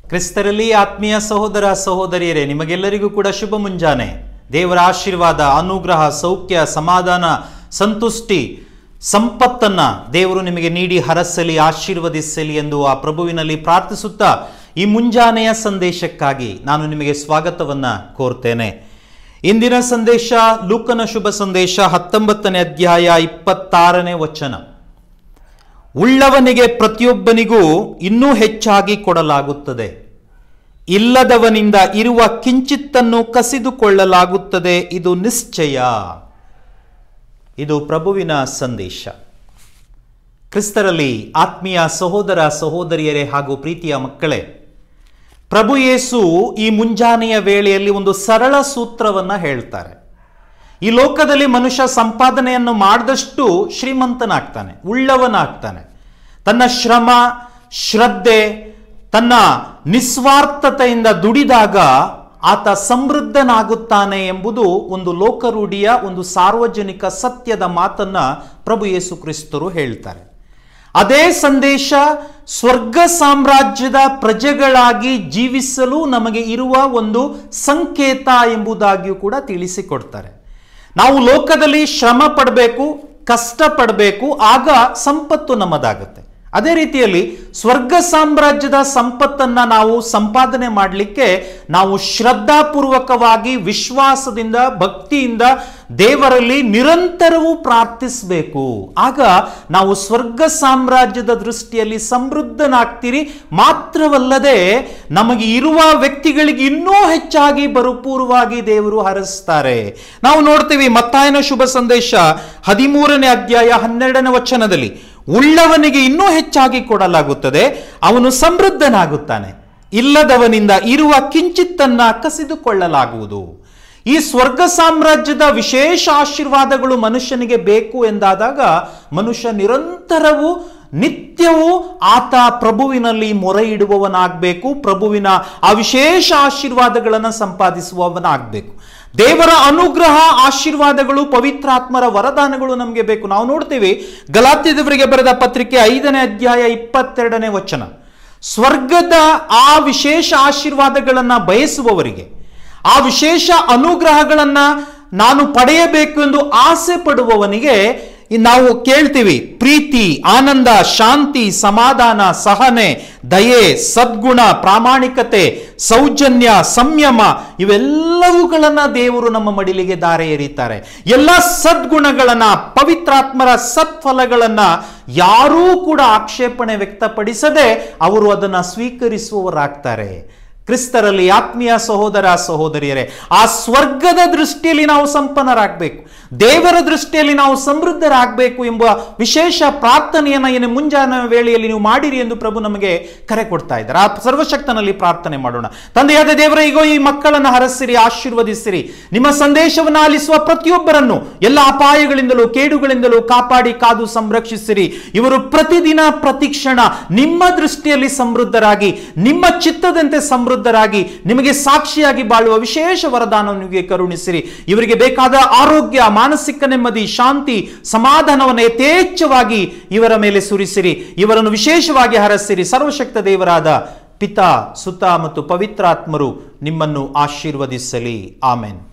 ಕ್ರಿಸ್ತರಲ್ಲಿ ಆತ್ಮೀಯ ಸಹೋದರ ಸಹೋದರಿಯರೇ ನಿಮಗೆಲ್ಲರಿಗೂ ಕೂಡ ಶುಭ ಮುಂಜಾನೆ ದೇವರ ಆಶೀರ್ವಾದ ಅನುಗ್ರಹ ಸೌಖ್ಯ ಸಮಾಧಾನ ಸಂತುಷ್ಟಿ ಸಂಪತ್ತನ್ನ ದೇವರು ನಿಮಗೆ ನೀಡಿ ಹರಸಲಿ ಆಶೀರ್ವದಿಸಲಿ ಎಂದು ಆ ಪ್ರಭುವಿನಲ್ಲಿ ಪ್ರಾರ್ಥಿಸುತ್ತಾ ಈ ಮುಂಜಾನೆಯ ಸಂದೇಶಕ್ಕಾಗಿ ನಾನು ನಿಮಗೆ ಸ್ವಾಗತವನ್ನ ಕೋರ್ತೇನೆ ಇಂದಿನ ಸಂದೇಶ ಲೂಕನ ಶುಭ ಸಂದೇಶ ಹತ್ತೊಂಬತ್ತನೇ ಅಧ್ಯಾಯ ಇಪ್ಪತ್ತಾರನೇ ವಚನ ಉಳ್ಳವನಿಗೆ ಪ್ರತಿಯೊಬ್ಬನಿಗೂ ಇನ್ನೂ ಹೆಚ್ಚಾಗಿ ಕೊಡಲಾಗುತ್ತದೆ ಇಲ್ಲದವನಿಂದ ಇರುವ ಕಿಂಚಿತ್ತನ್ನು ಕಸಿದುಕೊಳ್ಳಲಾಗುತ್ತದೆ ಇದು ನಿಶ್ಚಯ ಇದು ಪ್ರಭುವಿನ ಸಂದೇಶ ಕ್ರಿಸ್ತರಲ್ಲಿ ಆತ್ಮೀಯ ಸಹೋದರ ಸಹೋದರಿಯರೇ ಹಾಗೂ ಪ್ರೀತಿಯ ಮಕ್ಕಳೇ ಪ್ರಭು ಯೇಸು ಈ ಮುಂಜಾನೆಯ ವೇಳೆಯಲ್ಲಿ ಒಂದು ಸರಳ ಸೂತ್ರವನ್ನ ಹೇಳ್ತಾರೆ ಈ ಲೋಕದಲ್ಲಿ ಮನುಷ್ಯ ಸಂಪಾದನೆಯನ್ನು ಮಾಡಿದಷ್ಟು ಶ್ರೀಮಂತನಾಗ್ತಾನೆ ಉಳ್ಳವನಾಗ್ತಾನೆ ತನ್ನ ಶ್ರಮ ಶ್ರದ್ಧೆ ತನ್ನ ನಿಸ್ವಾರ್ಥತೆಯಿಂದ ದುಡಿದಾಗ ಆತ ಸಮೃದ್ಧನಾಗುತ್ತಾನೆ ಎಂಬುದು ಒಂದು ಲೋಕರೂಢಿಯ ಒಂದು ಸಾರ್ವಜನಿಕ ಸತ್ಯದ ಮಾತನ್ನ ಪ್ರಭು ಯೇಸು ಕ್ರಿಸ್ತರು ಹೇಳ್ತಾರೆ ಅದೇ ಸಂದೇಶ ಸ್ವರ್ಗ ಸಾಮ್ರಾಜ್ಯದ ಪ್ರಜೆಗಳಾಗಿ ಜೀವಿಸಲು ನಮಗೆ ಇರುವ ಒಂದು ಸಂಕೇತ ಎಂಬುದಾಗಿಯೂ ಕೂಡ ತಿಳಿಸಿಕೊಡ್ತಾರೆ ನಾವು ಲೋಕದಲ್ಲಿ ಶ್ರಮ ಪಡಬೇಕು ಕಷ್ಟ ಪಡಬೇಕು ಆಗ ಸಂಪತ್ತು ನಮ್ಮದಾಗುತ್ತೆ ಅದೇ ರೀತಿಯಲ್ಲಿ ಸ್ವರ್ಗ ಸಾಮ್ರಾಜ್ಯದ ಸಂಪತ್ತನ್ನ ನಾವು ಸಂಪಾದನೆ ಮಾಡಲಿಕ್ಕೆ ನಾವು ಶ್ರದ್ಧಾಪೂರ್ವಕವಾಗಿ ವಿಶ್ವಾಸದಿಂದ ಭಕ್ತಿಯಿಂದ ದೇವರಲ್ಲಿ ನಿರಂತರವೂ ಪ್ರಾರ್ಥಿಸಬೇಕು ಆಗ ನಾವು ಸ್ವರ್ಗ ಸಾಮ್ರಾಜ್ಯದ ದೃಷ್ಟಿಯಲ್ಲಿ ಸಮೃದ್ಧನಾಗ್ತೀರಿ ಮಾತ್ರವಲ್ಲದೆ ನಮಗೆ ಇರುವ ವ್ಯಕ್ತಿಗಳಿಗೆ ಇನ್ನೂ ಹೆಚ್ಚಾಗಿ ಭರಪೂರ್ವವಾಗಿ ದೇವರು ಹರಿಸ್ತಾರೆ ನಾವು ನೋಡ್ತೀವಿ ಮತ್ತಾಯನ ಶುಭ ಸಂದೇಶ ಹದಿಮೂರನೇ ಅಧ್ಯಾಯ ಹನ್ನೆರಡನೇ ವಚನದಲ್ಲಿ ಉಳ್ಳವನಿಗೆ ಇನ್ನೂ ಹೆಚ್ಚಾಗಿ ಕೊಡಲಾಗುತ್ತದೆ ಅವನು ಸಮೃದ್ಧನಾಗುತ್ತಾನೆ ಇಲ್ಲದವನಿಂದ ಇರುವ ಕಿಂಚಿತ್ತನ್ನ ಕಸಿದುಕೊಳ್ಳಲಾಗುವುದು ಈ ಸ್ವರ್ಗ ಸಾಮ್ರಾಜ್ಯದ ವಿಶೇಷ ಆಶೀರ್ವಾದಗಳು ಮನುಷ್ಯನಿಗೆ ಬೇಕು ಎಂದಾದಾಗ ಮನುಷ್ಯ ನಿರಂತರವೂ ನಿತ್ಯವೂ ಆತ ಪ್ರಭುವಿನಲ್ಲಿ ಮೊರೆ ಇಡುವವನಾಗಬೇಕು ಪ್ರಭುವಿನ ಆ ವಿಶೇಷ ಆಶೀರ್ವಾದಗಳನ್ನು ಸಂಪಾದಿಸುವವನಾಗಬೇಕು ದೇವರ ಅನುಗ್ರಹ ಆಶೀರ್ವಾದಗಳು ಪವಿತ್ರಾತ್ಮರ ವರದಾನಗಳು ನಮಗೆ ಬೇಕು ನಾವು ನೋಡ್ತೀವಿ ಗಲಾತ್ಯದವರಿಗೆ ಬರೆದ ಪತ್ರಿಕೆ ಐದನೇ ಅಧ್ಯಾಯ ಇಪ್ಪತ್ತೆರಡನೇ ವಚನ ಸ್ವರ್ಗದ ಆ ವಿಶೇಷ ಆಶೀರ್ವಾದಗಳನ್ನು ಬಯಸುವವರಿಗೆ ಆ ವಿಶೇಷ ಅನುಗ್ರಹಗಳನ್ನು ನಾನು ಪಡೆಯಬೇಕು ಎಂದು ಆಸೆ ಪಡುವವನಿಗೆ ನಾವು ಕೇಳ್ತೀವಿ ಪ್ರೀತಿ ಆನಂದ ಶಾಂತಿ ಸಮಾಧಾನ ಸಹನೆ ದಯೆ ಸದ್ಗುಣ ಪ್ರಾಮಾಣಿಕತೆ ಸೌಜನ್ಯ ಸಂಯಮ ಇವೆಲ್ಲವುಗಳನ್ನ ದೇವರು ನಮ್ಮ ಮಡಿಲಿಗೆ ದಾರೆ ಎರೀತಾರೆ ಎಲ್ಲ ಸದ್ಗುಣಗಳನ್ನ ಪವಿತ್ರಾತ್ಮರ ಸತ್ಫಲಗಳನ್ನ ಯಾರೂ ಕೂಡ ಆಕ್ಷೇಪಣೆ ವ್ಯಕ್ತಪಡಿಸದೆ ಅವರು ಅದನ್ನ ಸ್ವೀಕರಿಸುವವರಾಗ್ತಾರೆ ಕ್ರಿಸ್ತರಲ್ಲಿ ಆತ್ಮೀಯ ಸಹೋದರ ಸಹೋದರಿಯರೇ ಆ ಸ್ವರ್ಗದ ದೃಷ್ಟಿಯಲ್ಲಿ ನಾವು ಸಂಪನ್ನರಾಗಬೇಕು ದೇವರ ದೃಷ್ಟಿಯಲ್ಲಿ ನಾವು ಸಮೃದ್ಧರಾಗಬೇಕು ಎಂಬ ವಿಶೇಷ ಪ್ರಾರ್ಥನೆಯನ್ನು ಏನು ಮುಂಜಾನೆ ವೇಳೆಯಲ್ಲಿ ನೀವು ಮಾಡಿರಿ ಎಂದು ಪ್ರಭು ನಮಗೆ ಕರೆ ಕೊಡ್ತಾ ಇದ್ದಾರೆ ಆ ಸರ್ವಶಕ್ತನಲ್ಲಿ ಪ್ರಾರ್ಥನೆ ಮಾಡೋಣ ತಂದೆಯಾದ ದೇವರ ಈಗ ಈ ಮಕ್ಕಳನ್ನು ಹರಸಿರಿ ಆಶೀರ್ವದಿಸಿರಿ ನಿಮ್ಮ ಸಂದೇಶವನ್ನು ಆಲಿಸುವ ಪ್ರತಿಯೊಬ್ಬರನ್ನು ಎಲ್ಲ ಅಪಾಯಗಳಿಂದಲೂ ಕೇಡುಗಳಿಂದಲೂ ಕಾಪಾಡಿ ಕಾದು ಸಂರಕ್ಷಿಸಿರಿ ಇವರು ಪ್ರತಿದಿನ ಪ್ರತಿಕ್ಷಣ ನಿಮ್ಮ ದೃಷ್ಟಿಯಲ್ಲಿ ಸಮೃದ್ಧರಾಗಿ ನಿಮ್ಮ ಚಿತ್ತದಂತೆ ಸಮೃದ್ಧರಾಗಿ ನಿಮಗೆ ಸಾಕ್ಷಿಯಾಗಿ ಬಾಳುವ ವಿಶೇಷ ವರದಾನವನ್ನು ನಿಮಗೆ ಕರುಣಿಸಿರಿ ಇವರಿಗೆ ಬೇಕಾದ ಆರೋಗ್ಯ ಮಾನಸಿಕ ನೆಮ್ಮದಿ ಶಾಂತಿ ಸಮಾಧಾನವನ್ನು ಯಥೇಚ್ಛವಾಗಿ ಇವರ ಮೇಲೆ ಸುರಿಸಿರಿ ಇವರನ್ನು ವಿಶೇಷವಾಗಿ ಹರಸಿರಿ ಸರ್ವಶಕ್ತ ದೇವರಾದ ಪಿತಾ ಸುತ ಮತ್ತು ಪವಿತ್ರಾತ್ಮರು ನಿಮ್ಮನ್ನು ಆಶೀರ್ವದಿಸಲಿ ಆಮೆನ್